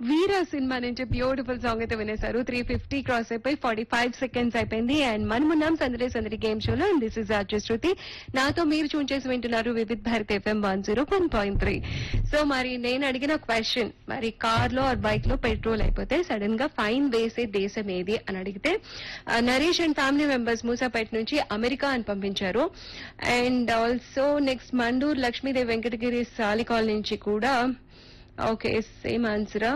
వీరా cinema నుంచి beautiful song అయితే వినేశారు త్రీ ఫిఫ్టీ క్రాస్ అయిపోయి ఫార్టీ ఫైవ్ సెకండ్స్ అయిపోయింది అండ్ మనమున్నాం సందడి సందడి గేమ్ షోలో and this is RJ Shruti నాతో మీరు చూన్ చేసి వింటున్నారు Vividh Bharat FM one zero one point three so మరి నేను అడిగిన క్వశ్చన్ మరి కార్ లో ఆర్ బైక్ లో పెట్రోల్ అయిపోతే సడన్ గా ఫైన్ వేసే దేశం ఏది అని అడిగితే ఆ, Naresh and family members Moosapet నుంచి అమెరికా అని పంపించారు and also next Mandur Lakshmidevi Venkatagiri Salikal నుంచి కూడా ఓకే సేమ్ ఆన్సరా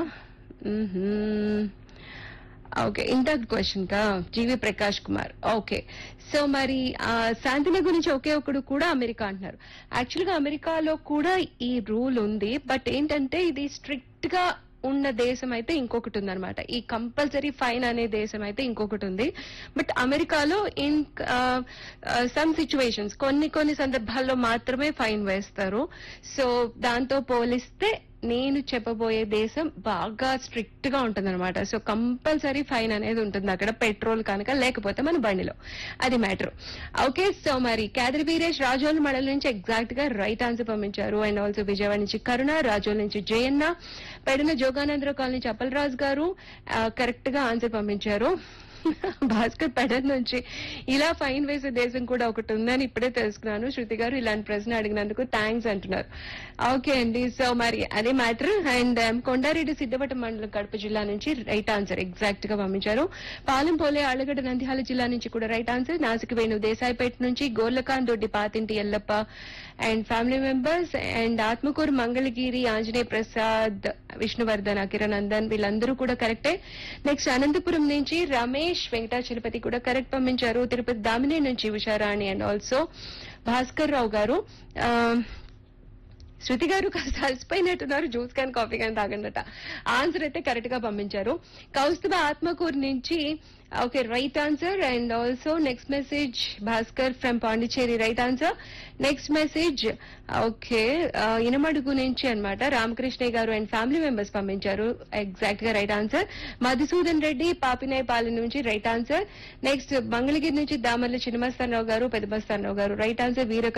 ఓకే ఇంతకు క్వశ్చన్ కా G V Prakash Kumar okay so మరి ఆ, శాంతిని గురించి ఒకే ఒకడు కూడా అమెరికా అంటున్నారు యాక్చువల్ గా అమెరికాలో కూడా ఈ రూల్ ఉంది బట్ ఏంటంటే ఇది స్ట్రిక్ట్ గా ఉన్న దేశం అయితే ఇంకొకటి ఉందన్నమాట ఈ కంపల్సరీ ఫైన్ అనే దేశం అయితే ఇంకొకటి ఉంది బట్ అమెరికాలో ఇన్ సమ్ సిచ్యువేషన్స్ కొన్ని కొన్ని సందర్భాల్లో మాత్రమే ఫైన్ వేస్తారు సో దాంతో పోలిస్తే నేను చెప్పబోయే దేశం బాగా స్ట్రిక్ట్ గా ఉంటుందన్నమాట సో కంపల్సరీ ఫైన్ అనేది ఉంటుంది అక్కడ పెట్రోల్ కనుక లేకపోతే మన బండిలో అది మ్యాటర్ ఓకే సో మరి కేదరి వీరేష్ రాజోల్ మండలి నుంచి ఎగ్జాక్ట్ గా రైట్ ఆన్సర్ పంపించారు అండ్ ఆల్సో విజయవాడ నుంచి కరుణ రాజోల్ నుంచి జయన్న పెడన జోగానందరావు కాలనీ నుంచి అప్పలరాజు గారు కరెక్ట్ గా ఆన్సర్ పంపించారు భాస్కర్ పెడన్ నుంచి ఇలా ఫైన్ వేసే దేశం కూడా ఒకటి ఉందని ఇప్పుడే తెలుసుకున్నాను శృతి గారు ఇలాంటి ప్రశ్న అడిగినందుకు థ్యాంక్స్ అంటున్నారు ఓకే అండి సో మరి అదే మ్యాటర్ అండ్ కొండారెడ్డి సిద్ధవటం మండలం కడప జిల్లా నుంచి రైట్ ఆన్సర్ ఎగ్జాక్ట్ గా పంపించారు పాలెంపోలే ఆళ్లగడ్డ నంద్యాల జిల్లా నుంచి కూడా రైట్ ఆన్సర్ నాసిక వేణు దేశాయిపేట నుంచి Gorlakan Doddi Pathinti Yellappa and family members and Atmakur Mangalagiri Anjaneya Prasad Vishnuvardhan Akiranandan వీళ్ళందరూ కూడా కరెక్టే నెక్స్ట్ అనంతపురం నుంచి రమేష్ వెంకటాచలపతి కూడా కరెక్ట్ పంపించారు తిరుపతి దామిని నుంచి ఉషారాణి అండ్ ఆల్సో భాస్కర్ రావు గారు ఆ, శృతి గారు కాస్త అలసిపోయినట్టున్నారు జ్యూస్ కానీ కాఫీ కానీ తాగండట ఆన్సర్ అయితే కరెక్ట్ గా పంపించారు కౌస్తుభ ఆత్మకూరు నుంచి okay right answer and also next message Bhaskar from Pondicherry right answer next message okay Inamadugu నుంచి అన్నమాట Ramakrishnaiah garu and family members పంపించారు ఎగ్జాక్ట్ గా రైట్ ఆన్సర్ మధుసూదన్ రెడ్డి పాపినేపాలెం నుంచి రైట్ ఆన్సర్ నెక్స్ట్ మంగళగిరి నుంచి దామర్ల చిన్నమస్తానరావు గారు పెద్దమస్తానరావు గారు రైట్ ఆన్సర్ వీర